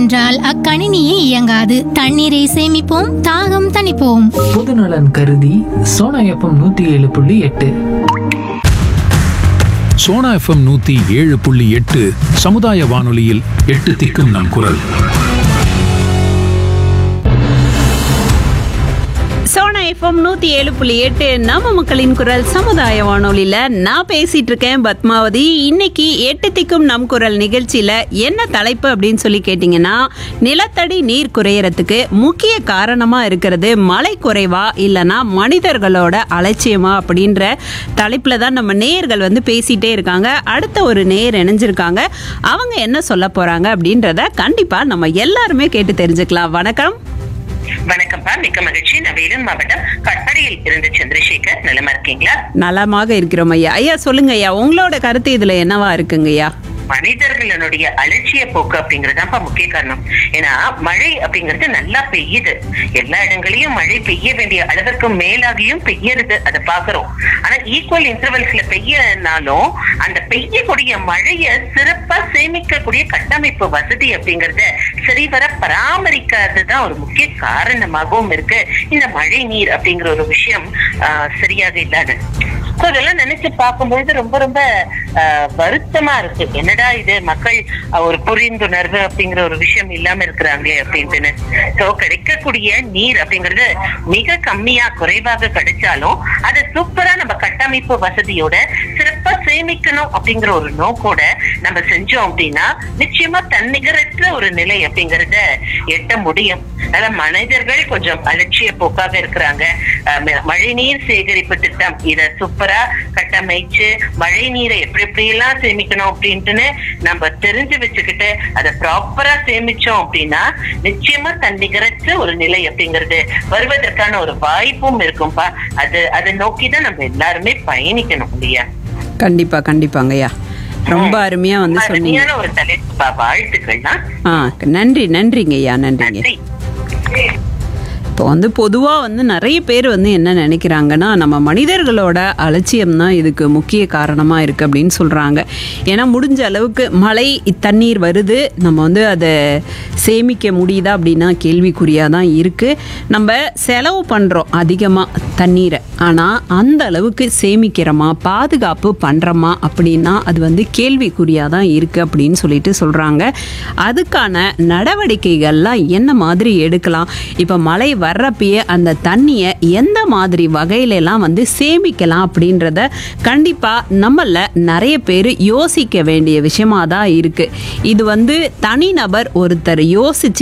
என்றால் அக்கணினியே இயங்காது தண்ணீரை சேமிப்போம் தாகம் தணிப்போம் பொதுநலன் கருதி சோனா எஃப்எம் நூத்தி ஏழு புள்ளி எட்டு சோனா எஃப்எம் நூத்தி ஏழு புள்ளி எட்டு சமுதாய வானொலியில் எட்டு திக்கும் நம் குரல் சோனா எஃப்எம் நூத்தி ஏழு புள்ளி எட்டு நம்ம மக்களின் குரல் சமுதாய வானொலியில நான் பேசிட்டு இருக்கேன் பத்மாவதி இன்னைக்கு எட்டு திக்கும் நம் குரல் நிகழ்ச்சியில என்ன தலைப்பு அப்படின்னு சொல்லி கேட்டீங்கன்னா நிலத்தடி நீர் குறையறதுக்கு முக்கிய காரணமா இருக்கிறது மழை குறைவா இல்லனா மனிதர்களோட அலட்சியமா அப்படின்ற தலைப்புல தான் நம்ம நேயர்கள் வந்து பேசிட்டே இருக்காங்க அடுத்த ஒரு நேயர் இணைஞ்சிருக்காங்க அவங்க என்ன சொல்ல போறாங்க அப்படின்றத கண்டிப்பா நம்ம எல்லாருமே கேட்டு தெரிஞ்சுக்கலாம் வணக்கம் வணக்கம்ப்பா மிக்க மகிழ்ச்சி நான் வேலூர் மாவட்டம் கட்படியில் இருந்து சந்திரசேகர் நலமா இருக்கீங்களா நலமாக இருக்கிறோம் ஐயா ஐயா சொல்லுங்க ஐயா உங்களோட கருத்து இதுல என்னவா இருக்குங்க ஐயா மனிதர்களுடைய அலட்சிய போக்கு அப்படிங்கறதுதான்ப்பா முக்கிய காரணம் ஏன்னா மழை அப்படிங்கிறது நல்லா பெய்யுது எல்லா இடங்களையும் மழை பெய்ய வேண்டிய அளவிற்கு மேலாகியும் பெய்யறது அதை பாக்குறோம் ஆனா ஈக்குவல் இன்டர்வல்ஸ்ல பெய்யனாலும் அந்த பெய்யக்கூடிய மழைய சிறப்பா சேமிக்கக்கூடிய கட்டமைப்பு வசதி அப்படிங்கறத சரிவர பராமரிக்காததுதான் ஒரு முக்கிய காரணமாகவும் இருக்கு இந்த மழை நீர் அப்படிங்கிற ஒரு விஷயம் ஆஹ், சரியாக இல்லாத So, இதெல்லாம் நினைச்சு பார்க்கும்பொழுது ரொம்ப ரொம்ப ஆஹ், வருத்தமா இருக்கு என்னடா இது மக்கள் ஆஹ், ஒரு புரிந்துணர்வு அப்படிங்கிற ஒரு விஷயம் இல்லாம இருக்கிறாங்களே அப்படின்ட்டுன்னு சோ கிடைக்கக்கூடிய நீர் அப்படிங்கிறது மிக கம்மியா குறைவாக கிடைச்சாலும் அதை சூப்பரா நம்ம கட்டமைப்பு வசதியோட சிறப்பா சேமிக்கணும் அப்படிங்கிற ஒரு நோக்கோட நம்ம செஞ்சோம் அப்படின்னா நிச்சயமா தன்னிகரற்ற ஒரு நிலை அப்படிங்கறத எட்ட முடியும் அதாவது மனிதர்கள் கொஞ்சம் அலட்சிய போக்காக இருக்கிறாங்க அஹ் ம- மழைநீர் சேகரிப்பு திட்டம் இத சூப்பரா கட்டமைச்சு மழை நீரை எப்படி எப்படி எல்லாம் சேமிக்கணும் அப்படின்ட்டுன்னு நம்ம தெரிஞ்சு வச்சுக்கிட்டு அதை ப்ராப்பரா சேமிச்சோம் அப்படின்னா நிச்சயமா தன்னிகரற்ற ஒரு நிலை அப்படிங்கிறது வருவதற்கான ஒரு வாய்ப்பும் இருக்கும்பா அது அதை நோக்கிதான் நம்ம எல்லாருமே பயணிக்கணும் இல்லையா கண்டிப்பா கண்டிப்பாங்க ஐயா ரொம்ப அருமையா வந்து சொன்னீங்க அருமையான ஒரு தலைப்பு வாழ்த்துக்கள்னா ஆ நன்றி நன்றிங்க ஐயா நன்றிங்க நன்றி இப்போ வந்து பொதுவாக வந்து நிறைய பேர் வந்து என்ன நினைக்கிறாங்கன்னா நம்ம மனிதர்களோட அலட்சியம் தான் இதுக்கு முக்கிய காரணமாக இருக்குது அப்படின்னு சொல்கிறாங்க ஏன்னா முடிஞ்ச அளவுக்கு மழை தண்ணீர் வருது நம்ம வந்து அதை சேமிக்க முடியுதா அப்படின்னா கேள்விக்குறியாக தான் இருக்குது நம்ம செலவு பண்ணுறோம் அதிகமாக தண்ணீரை ஆனால் அந்த அளவுக்கு சேமிக்கிறோமா பாதுகாப்பு பண்ணுறோமா அப்படின்னா அது வந்து கேள்விக்குறியாக தான் இருக்குது அப்படின்னு சொல்லிட்டு சொல்கிறாங்க அதுக்கான நடவடிக்கைகள்லாம் என்ன மாதிரி எடுக்கலாம் இப்போ மழை வர்றப்பயே அந்த தண்ணியை எந்த மாதிரி வகையிலலாம் வந்து சேமிக்கலாம் அப்படின்றத கண்டிப்பாக நம்மள நிறைய பேர் யோசிக்க வேண்டிய விஷயமா தான் இருக்குது இது வந்து தனிநபர் ஒருத்தர் யோசிச்சு